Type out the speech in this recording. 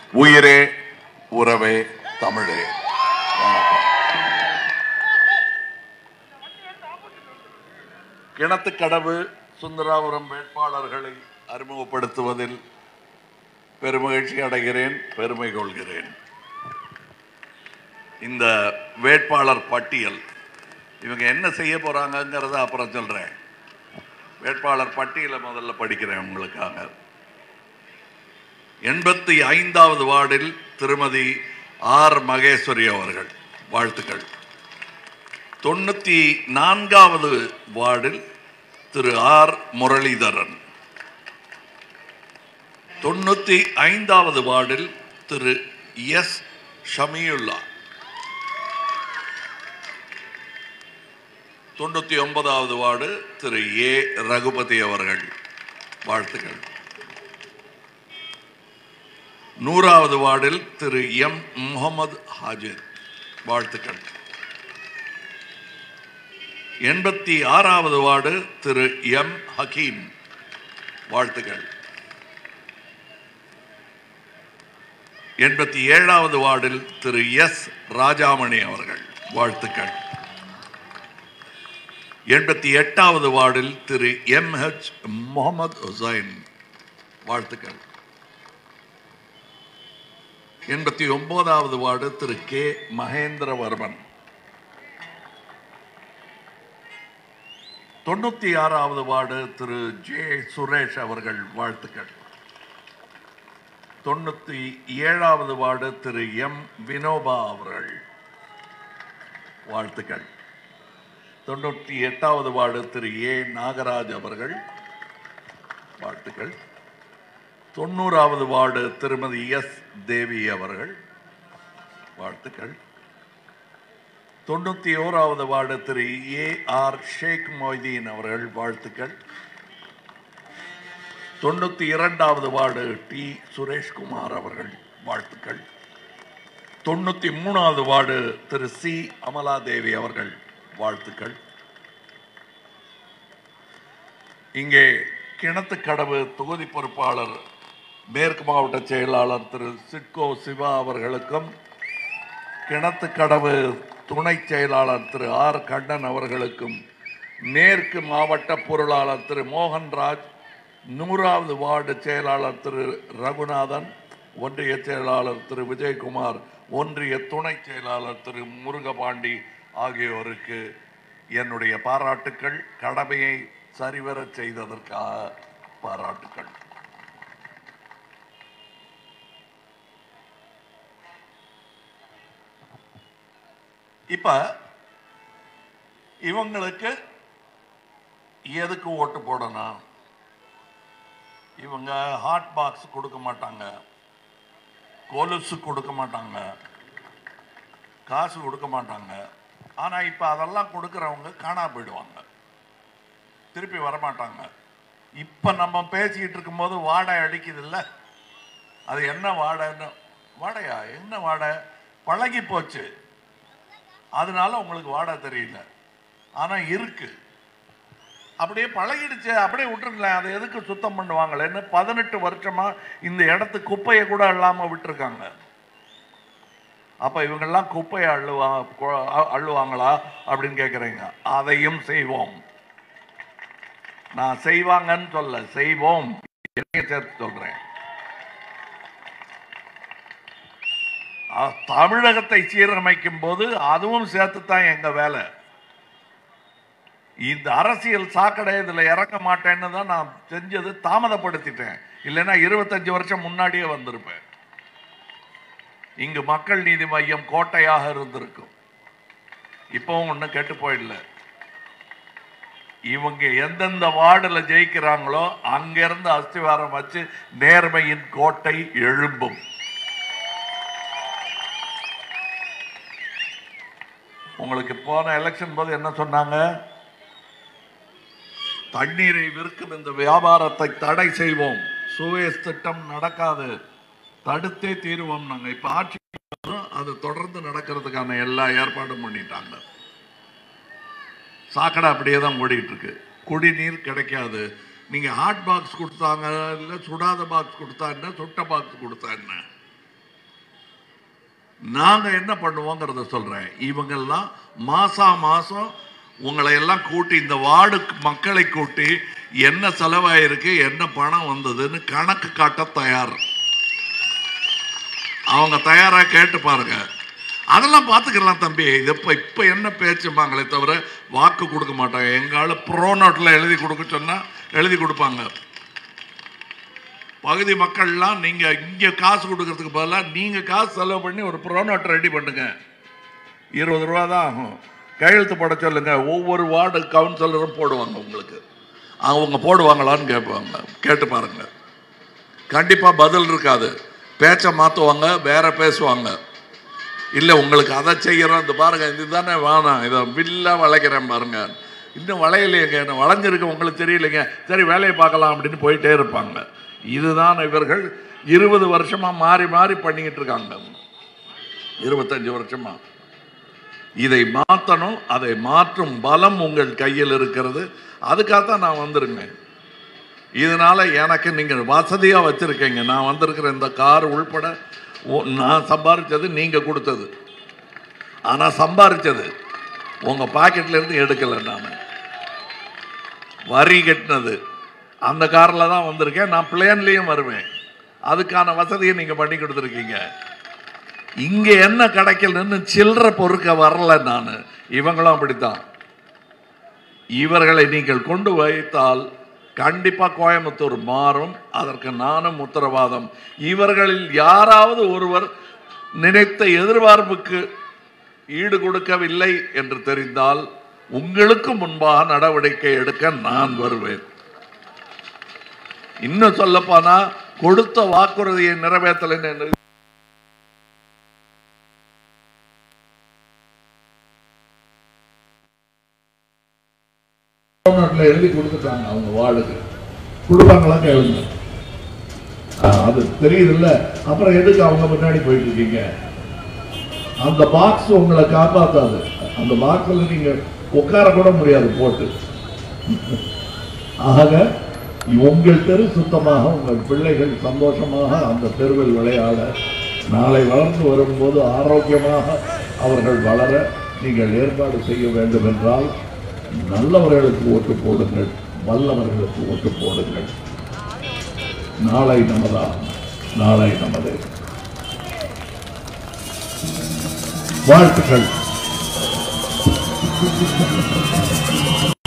உயிரே உறவே தமிழே வணக்கம் கிணத்துக்கடவு சுந்தராபுரம் வேட்பாளர்களை அறிமுகப்படுத்துவதில் பெருமகிழ்ச்சி அடைகிறேன் பெருமை கொள்கிறேன் இந்த வேட்பாளர் பட்டியல் இவங்க என்ன செய்ய போறாங்கங்கிறத அப்புறம் சொல்றேன் வேட்பாளர் பட்டியலை முதல்ல படிக்கிறேன் உங்களுக்காக எண்பத்தி ஐந்தாவது வார்டில் திருமதி ஆர் மகேஸ்வரி அவர்கள் வாழ்த்துக்கள் தொண்ணூத்தி நான்காவது வார்டில் திரு ஆர் முரளிதரன் தொண்ணூத்தி ஐந்தாவது வார்டில் திரு எஸ் ஷமியுல்லா தொண்ணூத்தி ஒன்பதாவது வார்டு திரு ஏ ரகுபதி அவர்கள் வாழ்த்துக்கள் நூறாவது வார்டில் திரு எம் முகமது ஹாஜிர் வாழ்த்துக்கள் எண்பத்தி ஆறாவது வார்டு திரு எம் ஹக்கீம் வாழ்த்துக்கள் எண்பத்தி ஏழாவது வார்டில் திரு எஸ் ராஜாமணி அவர்கள் வாழ்த்துக்கள் எண்பத்தி எட்டாவது வார்டில் திரு எம் ஹெச் முகமது ஹுசைன் வாழ்த்துக்கள் எண்பத்தி ஒன்பதாவது வார்டு திரு கே மகேந்திரவர்மன் தொண்ணூத்தி ஆறாவது வார்டு திரு ஜே சுரேஷ் அவர்கள் வாழ்த்துக்கள் தொண்ணூத்தி ஏழாவது வார்டு திரு எம் வினோபா அவர்கள் வாழ்த்துக்கள் தொண்ணூற்றி எட்டாவது வார்டு திரு ஏ நாகராஜ் அவர்கள் வாழ்த்துக்கள் தொண்ணூறாவது வார்டு திருமதி எஸ் தேவி அவர்கள் வாழ்த்துக்கள் தொண்ணூத்தி ஓராவது வார்டு திரு ஏ ஆர் ஷேக் மொய்தீன் அவர்கள் வாழ்த்துக்கள் தொண்ணூத்தி இரண்டாவது வார்டு டி சுரேஷ்குமார் அவர்கள் வாழ்த்துக்கள் தொண்ணூத்தி மூணாவது வார்டு திரு சி அமலாதேவி அவர்கள் வாழ்த்துக்கள் இங்கே கிணத்துக்கடவு தொகுதி பொறுப்பாளர் மேற்கு மாவட்ட செயலாளர் திரு சிட்கோ சிவா அவர்களுக்கும் கிணத்துக்கடவு துணை செயலாளர் திரு ஆர் கண்ணன் அவர்களுக்கும் மேற்கு மாவட்ட பொருளாளர் திரு மோகன்ராஜ் நூறாவது வார்டு செயலாளர் திரு ரகுநாதன் ஒன்றிய செயலாளர் திரு விஜயகுமார் ஒன்றிய துணை செயலாளர் திரு முருகபாண்டி ஆகியோருக்கு என்னுடைய பாராட்டுக்கள் கடமையை சரிவரச் செய்ததற்காக பாராட்டுக்கள் இப்ப இவங்களுக்கு எதுக்கு ஓட்டு போடணும் இவங்க ஹாட் பாக்ஸ் கொடுக்க மாட்டாங்க கொலுசு கொடுக்க மாட்டாங்க காசு கொடுக்க மாட்டாங்க ஆனா இப்ப அதெல்லாம் கொடுக்கறவங்க காணா போயிடுவாங்க திருப்பி வரமாட்டாங்க இப்ப நம்ம பேசிக்கிட்டு இருக்கும்போது வாடை அடிக்குது இல்ல அது என்ன வாடைன்னு வாடையா என்ன வாடை பழகி போச்சு அதனால உங்களுக்கு வாடை தெரியல ஆனா இருக்கு அப்படியே பழகிடுச்சு அப்படியே விட்டுருங்களேன் அதை எதுக்கு சுத்தம் பண்ணுவாங்களேன்னு பதினெட்டு வருஷமா இந்த இடத்து குப்பையை கூட இல்லாம விட்டுருக்காங்க அப்ப இவங்கெல்லாம் குப்பையை அள்ளுவா கொ- அ- அள்ளுவாங்களா அப்படின்னு கேக்குறீங்க அதையும் செய்வோம் நான் செய்வாங்கன்னு சொல்ல செய்வோம் என்னையும் சேர்த்து சொல்றேன் அ- தமிழகத்தை சீரமைக்கும் போது அதுவும் சேர்த்து தான் எங்க வேலை இந்த அரசியல் சாக்கடை இதுல இறக்க மாட்டேன்னு தான் நான் செஞ்சது தாமதப்படுத்திட்டேன் இல்லைன்னா இருபத்தஞ்சு வருஷம் முன்னாடியே வந்திருப்பேன் இங்கு மக்கள் நீதி மையம் கோட்டையாக இருந்திருக்கும் இப்பவும் ஒன்றும் கெட்டு போயிடல இவங்க எந்தெந்த வார்டுல ஜெயிக்கிறாங்களோ அங்கிருந்து அஸ்திவாரம் வச்சு நேர்மையின் கோட்டை எழும்பும் உங்களுக்கு போன எலெக்ஷன் போது என்ன சொன்னாங்க தண்ணீரை விற்கும் இந்த வியாபாரத்தை தடை செய்வோம் சுவேஸ் திட்டம் நடக்காது தடுத்தே தீருவோம் நாங்க இப்ப ஆட்சி வரும், அது தொடர்ந்து நடக்கிறதுக்கான எல்லா ஏற்பாடும் பண்ணிட்டாங்க சாக்கடை அப்படியே தான் ஓடிட்டு இருக்கு குடிநீர் கிடைக்காது நீங்க ஹாட் பாக்ஸ் கொடுத்தாங்க இல்ல சுடாத பாக்ஸ் கொடுத்தா என்ன சுட்ட பாக்ஸ் கொடுத்தா என்ன நாங்க என்ன பண்ணுவோங்கிறத சொல்றேன் இவங்கெல்லாம் மாசா மாசம் உங்களை எல்லாம் கூட்டி இந்த வார்டு மக்களை கூட்டி என்ன செலவாயிருக்கு என்ன பணம் வந்ததுன்னு கணக்கு காட்ட தயார் அவங்க தயாரா கேட்டு பாருங்க அதெல்லாம் பார்த்துக்கலாம் தம்பி இது இப்போ இப்போ என்ன பேச்சுப்பாங்களே தவிர வாக்கு கொடுக்க மாட்டாங்க எங்கால ப்ரோ நோட்டில் எழுதி கொடுக்க சொன்னா எழுதி கொடுப்பாங்க பகுதி மக்கள்லாம் நீங்க இங்க காசு கொடுக்கறதுக்கு பதிலாக நீங்க காசு செலவு பண்ணி ஒரு ப்ரோ நோட் ரெடி பண்ணுங்க இருபது ரூபா தான் ஆகும் கையெழுத்து போட சொல்லுங்க ஒவ்வொரு வார்டு கவுன்சிலரும் போடுவாங்க உங்களுக்கு அவங்க போடுவாங்களான்னு கேட்பாங்க கேட்டு பாருங்க கண்டிப்பா பதில் இருக்காது பேச்சை மாற்றுவாங்க வேற பேசுவாங்க இல்லை உங்களுக்கு அதை செய்கிறோம் இந்த பாருங்க இதுதானே வேணாம் இதை பில்லா வளைக்கிறேன் பாருங்க இன்னும் வளையலையேங்க என்ன வளைஞ்சிருக்கு உங்களுக்கு தெரியலைங்க சரி வேலையை பார்க்கலாம் அப்படின்னு போயிட்டே இருப்பாங்க இதுதான் இவர்கள் இருபது வருஷமா மாறி மாறி பண்ணிக்கிட்டு இருக்காங்க இருபத்தஞ்சு வருஷமா இதை மாற்றணும் அதை மாற்றும் பலம் உங்கள் கையில் இருக்கிறது அதுக்காகத்தான் நான் வந்திருக்கேன் இதனால எனக்கு நீங்கள் வசதியாக வச்சிருக்கீங்க நான் வந்திருக்கிற இந்த கார் உள்பட ஓ- நான் சம்பாரிச்சது நீங்கள் கொடுத்தது ஆனால் சம்பாரிச்சது உங்கள் பாக்கெட்ல இருந்து எடுக்கலை நான் வரி கட்டினது அந்த காரில் தான் வந்திருக்கேன் நான் பிளேன்லேயும் வருவேன் அதுக்கான வசதியை நீங்கள் பண்ணி கொடுத்துருக்கீங்க இங்கே என்ன கிடைக்கலன்னு சில்லற பொறுக்க வரல நான் இவங்களும் அப்படித்தான் இவர்களை நீங்கள் கொண்டு வைத்தால் கண்டிப்பா கோயம்புத்தூர் மாறும் அதற்கு நானும் உத்தரவாதம் இவர்களில் யாராவது ஒருவர் நினைத்த எதிர்பார்ப்புக்கு ஈடு கொடுக்கவில்லை என்று தெரிந்தால் உங்களுக்கு முன்பாக நடவடிக்கை எடுக்க நான் வருவேன் இன்னும் சொல்லப்போனா கொடுத்த வாக்குறுதியை நிறைவேற்றலை என்று தமிழ்நாட்டில் எழுதி கொடுத்துட்டாங்க அவங்க வார்டுக்கு கொடுப்பாங்களா கேளுங்க ஆ, அது தெரியுதுல்ல அப்புறம் எதுக்கு அவங்க பின்னாடி போயிட்டு இருக்கீங்க அந்த பாக்ஸ் உங்களை காப்பாத்தாது அந்த பாக்ஸில் நீங்க உட்கார கூட முடியாது போட்டு ஆக உங்கள் தெரு சுத்தமாக உங்கள் பிள்ளைகள் சந்தோஷமாக அந்த தெருவில் விளையாட நாளை வளர்ந்து வரும்போது ஆரோக்கியமாக அவர்கள் வளர நீங்கள் ஏற்பாடு செய்ய வேண்டும் என்றால் நல்லவர்களுக்கு ஓட்டு போடுங்கள் வல்லவர்களுக்கு ஓட்டு போடுங்கள் நாளை நமதா நாளை நமது வாழ்த்துக்கள்